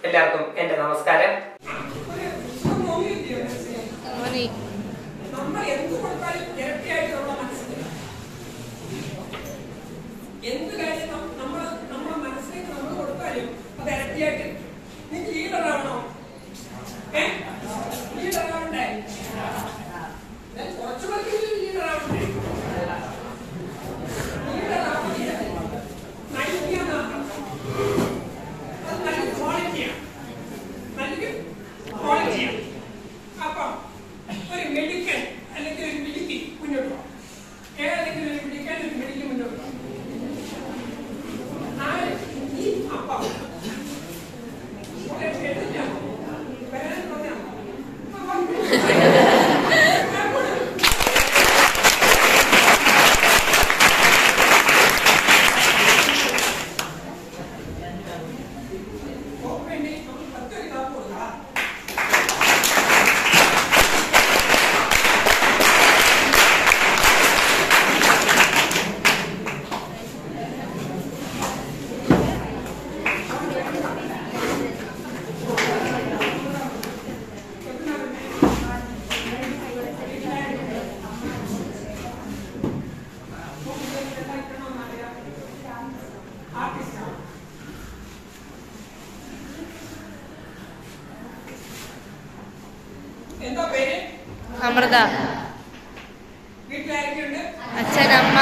എല്ലാവർക്കും എന്റെ നമസ്കാരം നമ്മൾ എന്ത് കൊടുത്താലും ഇരട്ടിയായിട്ട് നമ്മുടെ മനസ്സിൽ എന്ത് കാര്യം നം- നമ്മൾ നമ്മുടെ മനസ്സിലേക്ക് നമ്മൾ കൊടുത്താലും അത് ഇരട്ടിയായിട്ട് നീ ലീഡറാവണോ ഏ ലീഡറാവണ്ടേ ഞാൻ കുറച്ചു പേർക്ക് ലീഡറാവണ്ടേ ലീഡറാവണ്ടേ നയിക്കാന്നാണ് അത് നല്ല ക്വാളിറ്റിയാണ് നല്ല ക്വാളിറ്റിയാണ് അപ്പം ഒരു മെഡിക്കൽ അല്ലെങ്കിൽ ഒരു മെഡിക്കൽ മുന്നോട്ട് പോകും ഏതെങ്കിലും ഒരു മെഡിക്കൽ ഒരു മെഡിക്കൽ മുന്നോട്ട് പോകും നാല് ഈ അപ്പം ഒരു എടുത്തില്ല. വരാൻ പറഞ്ഞാ. അപ്പം വേണ്ടി നമുക്ക് പത്തൊരു കാപ്പ് കൊടുക്കാം ആർട്ടിസ്റ്റാണ് എന്താ പേര് അമൃത വീട്ടിലാരൊക്കെയുണ്ട് അച്ഛൻ അമ്മ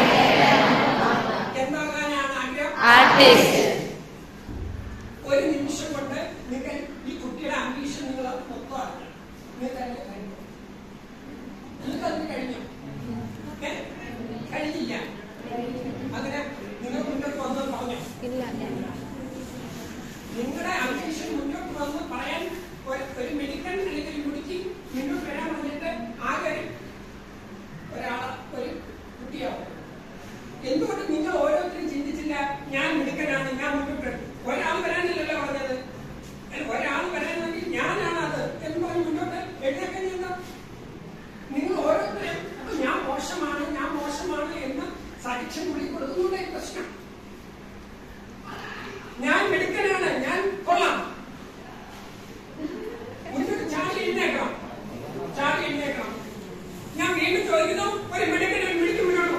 എന്താകാനാണ് ആഗ്രഹം ആർട്ടിസ്റ്റ് ഒരു നിമിഷം കൊണ്ട് നിങ്ങൾ ഈ കുട്ടിയുടെ അംബീഷൻ നിങ്ങൾ മൊത്തം അറിഞ്ഞു നിങ്ങൾക്ക് അതിന് കഴിഞ്ഞു നിങ്ങൾക്ക് അതിന് കഴിഞ്ഞു ഏ? കഴിഞ്ഞില്ല അങ്ങനെ നിങ്ങൾ മുന്നോട്ട് വന്ന് പറഞ്ഞു ഇല്ല നിങ്ങളുടെ അംബീഷൻ മുന്നോട്ട് വന്ന് പറയാൻ ഒരു ഒരു മെഡിക്കൽ അല്ലെങ്കിൽ മുടിക്ക് മുന്നോട്ട് വരാൻ വന്നിട്ട് ആകെ ഒരു ഒരാള് ഒരു കുട്ടിയാവും എന്തുകൊണ്ട് നിങ്ങൾ ഓരോരുത്തരും ചിന്തിച്ചില്ല ഞാൻ മിടുക്കനാണ് ഞാൻ മുന്നോട്ട് വരും. ഒരാൾ വരാനില്ലല്ലോ പറഞ്ഞത് അല്ല, ഒരാൾ വരാനെങ്കിൽ ഞാനാണ് അത് എന്ന് പറഞ്ഞ് മുന്നോട്ട് എഴുന്നേക്കാൻ എന്താ നിങ്ങൾ ഓരോരുത്തരും അപ്പൊ ഞാൻ മോശമാണ് ഞാൻ മോശമാണ് എന്ന് സാക്ഷ്യം വിളി കൊടുക്കുന്നതേ പ്രശ്നം ഞാൻ മിടുക്കനാണ് ഞാൻ കൊള്ളാം മുന്നോട്ട് ചാടി എഴുന്നേക്കണം ചാടി എഴുന്നേക്കണം ഞാൻ വീണ്ടും ചോദിക്കുന്നു ഒരു മിടുക്കൻ ഒരു മിടുക്ക് മുന്നോട്ട്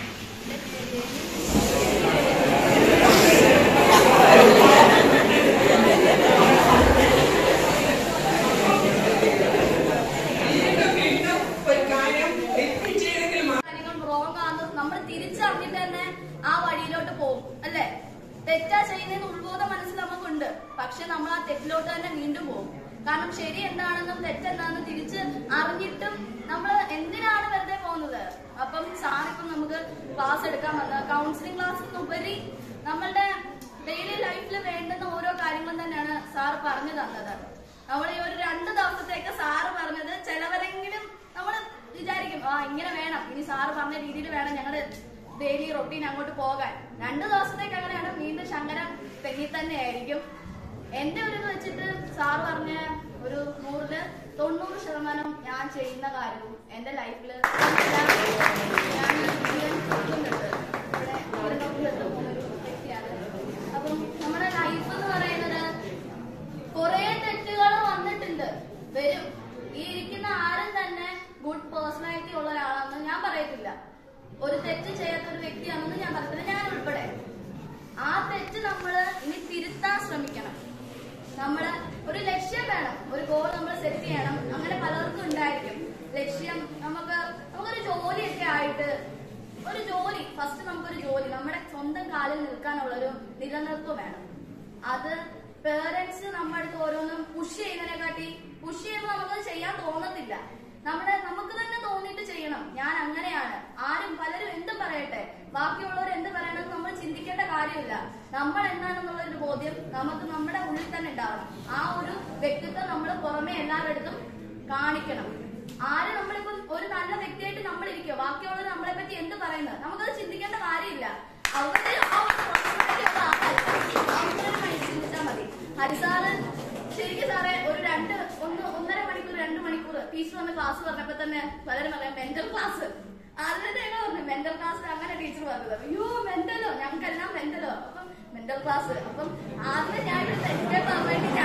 വീണ്ടും വീണ്ടും ഒരു കാര്യം റിപ്പീറ്റ് ചെയ്തെങ്കിൽ മാത്രം കാര്യങ്ങൾ റോങ് ആണെന്ന് നമ്മൾ തിരിച്ചറിഞ്ഞിട്ട് തന്നെ ആ വഴിയിലോട്ട് പോകും അല്ലേ തെറ്റാ ചെയ്യുന്നതിന് ഉത്ബോധ മനസ്സിൽ നമുക്കുണ്ട് പക്ഷെ നമ്മൾ ആ തെറ്റിലോട്ട് തന്നെ വീണ്ടും പോകും കാരണം ശരി എന്താണെന്നും തെറ്റെന്താണെന്നും തിരിച്ച് അറിഞ്ഞിട്ടും നമ്മൾ എന്തിനാണ് വെറുതെ പോകുന്നത് അപ്പം സാറിപ്പം നമുക്ക് ക്ലാസ് എടുക്കാൻ വന്ന കൗൺസിലിംഗ് ക്ലാസ്സിന് ഉപരി നമ്മളുടെ ഡെയിലി ലൈഫിൽ വേണ്ടുന്ന ഓരോ കാര്യങ്ങളും തന്നെയാണ് സാർ പറഞ്ഞു തന്നത് നമ്മൾ ഈ ഒരു രണ്ട് ദിവസത്തേക്ക് സാറ് പറഞ്ഞത് ചിലവരെങ്കിലും നമ്മൾ വിചാരിക്കും ആ ഇങ്ങനെ വേണം ഇനി സാറ് പറഞ്ഞ രീതിയിൽ വേണം ഞങ്ങള് ഡെയിലി റൊട്ടീൻ അങ്ങോട്ട് പോകാൻ രണ്ട് ദിവസത്തേക്ക് അങ്ങനെയാണ് വീണ്ടും ശങ്കരം തെങ്ങി തന്നെ ആയിരിക്കും എന്റെ ഒരു ഇത് വെച്ചിട്ട് സാറ് പറഞ്ഞ ഒരു നൂറില് തൊണ്ണൂറ് ശതമാനം ഞാൻ ചെയ്യുന്ന കാര്യവും എന്റെ ലൈഫിൽ ഞാൻ ജീവൻ കൊടുക്കുന്നുണ്ട് ഇവിടെ ഇവിടെ നോക്കിയെടുത്ത് പോകുന്നൊരു വ്യക്തിയാണ് അപ്പം നമ്മുടെ ലൈഫ് എന്ന് പറയുന്നത് കുറെ തെറ്റുകൾ വന്നിട്ടുണ്ട് വരും ഈ ഇരിക്കുന്ന ആരും തന്നെ ഗുഡ് പേഴ്സണാലിറ്റി ഉള്ള ഒരാളാണെന്ന് ഞാൻ പറയത്തില്ല ഒരു തെറ്റ് ചെയ്യാത്ത ഒരു വ്യക്തിയാണെന്ന് ഞാൻ പറയത്തില്ല ഞാൻ ഉൾപ്പെടെ ആ തെറ്റ് നമ്മൾ ഇനി തിരുത്താൻ ശ്രമിക്കണം നമ്മള് ഒരു ലക്ഷ്യം വേണം ഒരു ഗോൾ നമ്മൾ സെറ്റ് ചെയ്യണം അങ്ങനെ പലർക്കും ഉണ്ടായിരിക്കും ലക്ഷ്യം നമുക്ക് നമുക്കൊരു ജോലിയൊക്കെ ആയിട്ട് ഒരു ജോലി ഫസ്റ്റ് നമുക്കൊരു ജോലി നമ്മുടെ സ്വന്തം കാലിൽ നിൽക്കാനുള്ള ഒരു നിലനിൽപ്പ് വേണം അത് പേരൻസ് നമ്മുടെ അടുത്ത് ഓരോന്നും പുഷ് ചെയ്യുന്നതിനെക്കാട്ടി പുഷ് ചെയ്യുമ്പോൾ നമുക്ക് ചെയ്യാൻ തോന്നത്തില്ല നമ്മുടെ നമുക്ക് തന്നെ തോന്നിയിട്ട് ചെയ്യണം ഞാൻ അങ്ങനെയാണ് ആരും പലരും എന്തും പറയട്ടെ ബാക്കിയുള്ളവർ എന്ത് പറയണമെന്ന് നമ്മൾ ചിന്തിക്കേണ്ട കാര്യമില്ല നമ്മൾ എന്താണെന്നുള്ള ഒരു ബോധ്യം നമുക്ക് നമ്മുടെ ഉള്ളിൽ തന്നെ ഉണ്ടാവണം ആ ഒരു വ്യക്തിത്വം നമ്മൾ പുറമെ എല്ലാവരുടെ അടുത്തും കാണിക്കണം ആര് നമ്മളിപ്പം ഒരു നല്ല വ്യക്തിയായിട്ട് നമ്മൾ ഇരിക്കുക ബാക്കിയുള്ളവർ നമ്മളെ പറ്റി എന്ത് പറയുന്നത് നമുക്കത് ചിന്തിക്കേണ്ട കാര്യമില്ല അവരുടെ ആ ഒരു personality ഉള്ള ആൾക്കാര്. അവരുടെ മനസ്സിൽ ചിന്തിച്ചാൽ മതി ഹരിസാറ് ശരിക്കും സാറേ ഒരു രണ്ട് ഒന്ന് ഒന്നര മണിക്കൂർ രണ്ട് മണിക്കൂർ ടീച്ചർ വന്ന് ക്ലാസ് പറഞ്ഞപ്പോ തന്നെ പലരും പറയാം മെന്റൽ ക്ലാസ് ആദ്യത്തെ ഞങ്ങൾ പറഞ്ഞു മെന്റൽ ക്ലാസ് അങ്ങനെ ടീച്ചർ പറഞ്ഞത് അയ്യോ മെന്റലോ ഞങ്ങൾക്കെല്ലാം മെന്റലോ അപ്പം മെന്റൽ ക്ലാസ് അപ്പം ആദ്യം ഞാൻ ഒരു തെറ്റേ പറഞ്ഞിട്ട്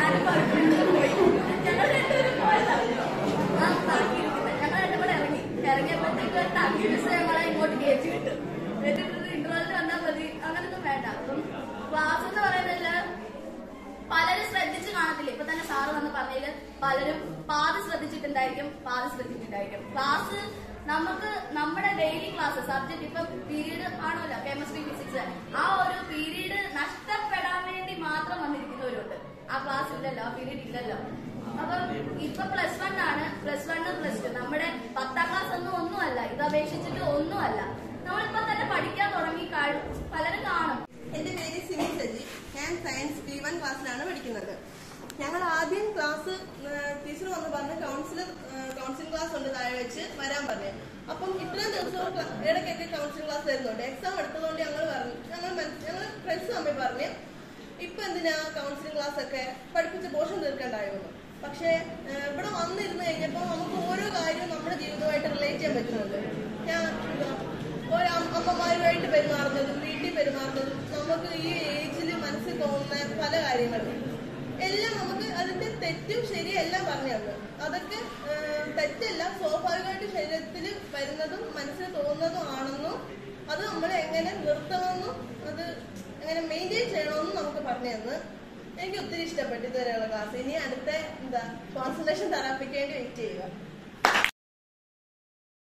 പറഞ്ഞതിൽ പലരും പാതി ശ്രദ്ധിച്ചിട്ടുണ്ടായിരിക്കും പാതി ശ്രദ്ധിച്ചിട്ടുണ്ടായിരിക്കും ക്ലാസ് നമുക്ക് നമ്മുടെ ഡെയിലി ക്ലാസ് സബ്ജക്ട് ഇപ്പൊ പീരീഡ് ആണല്ലോ കെമിസ്ട്രി ഫിസിക്സ് ആ ഒരു പീരീഡ് നഷ്ടപ്പെടാൻ വേണ്ടി മാത്രം വന്നിരിക്കുന്നവരുണ്ട് ആ ക്ലാസ് ഇല്ലല്ലോ ആ പീരീഡ് ഇല്ലല്ലോ അപ്പൊ ഇപ്പൊ പ്ലസ് വൺ ആണ് പ്ലസ് വൺ പ്ലസ് ടു നമ്മുടെ പത്താം ക്ലാസ് ഒന്നും ഒന്നുമല്ല ഇത് അപേക്ഷിച്ചിട്ട് ഒന്നുമല്ല നമ്മളിപ്പോ തന്നെ പഠിക്കാൻ തുടങ്ങി കാ- പലരും കാണും എന്റെ പേര് സിമി സജി ഞാൻ സയൻസ് ബി വൺ ക്ലാസ്സിലാണ് പഠിക്കുന്നത് ഞങ്ങൾ ആദ്യം ക്ലാസ് ടീച്ചർ വന്ന് പറഞ്ഞ് കൗൺസിലർ കൗൺസിലിംഗ് ക്ലാസ് ഉണ്ട് താഴെ വെച്ച് വരാൻ പറഞ്ഞു അപ്പം ഇത്രയും ദിവസവും ക്ല- ഇടയ്ക്കൊക്കെ കൗൺസിലിംഗ് ക്ലാസ് വരുന്നുണ്ട് എക്സാം എടുത്തതുകൊണ്ട് ഞങ്ങൾ പറഞ്ഞു ഞങ്ങൾ ഞങ്ങൾ ഫ്രണ്ട്സ് തമ്മിൽ പറഞ്ഞു ഇപ്പൊ എന്തിനാ കൗൺസിലിംഗ് ക്ലാസ് ഒക്കെ പഠിപ്പിച്ച പോഷൻ തീർക്കണ്ടായിരുന്നു പക്ഷേ ഏഹ്, ഇവിടെ വന്നിരുന്ന് കഴിഞ്ഞപ്പോൾ നമുക്ക് ഓരോ കാര്യവും നമ്മുടെ ജീവിതമായിട്ട് റിലേറ്റ് ചെയ്യാൻ പറ്റുന്നുണ്ട് ഞാൻ എന്താ, ഓരോ അമ്മ- അമ്മമാരുമായിട്ട് പെരുമാറുന്നതും വീട്ടിൽ പെരുമാറുന്നതും നമുക്ക് ഈ ഏജിൽ മനസ്സിൽ തോന്നുന്ന പല കാര്യങ്ങളും എല്ലാം നമുക്ക് അതിന്റെ തെറ്റും ശരിയും എല്ലാം പറഞ്ഞു തന്നു അതൊക്കെ ഏഹ്, തെറ്റല്ല സ്വാഭാവികമായിട്ട് ശരീരത്തിൽ വരുന്നതും മനസ്സിൽ തോന്നുന്നതും ആണെന്നും അത് നമ്മൾ എങ്ങനെ നിർത്തണമെന്നും അത് എങ്ങനെ മെയിൻറ്റെയിൻ ചെയ്യണമെന്നും നമുക്ക് പറഞ്ഞു തന്ന് എനിക്ക് ഒത്തിരി ഇഷ്ടപ്പെട്ടു ഇതുവരെയുള്ള ക്ലാസ് ഇനി അടുത്ത എന്താ കോൺസെൻട്രേഷൻ തെറാപ്പിക്ക് വേണ്ടി വെയിറ്റ് ചെയ്യുക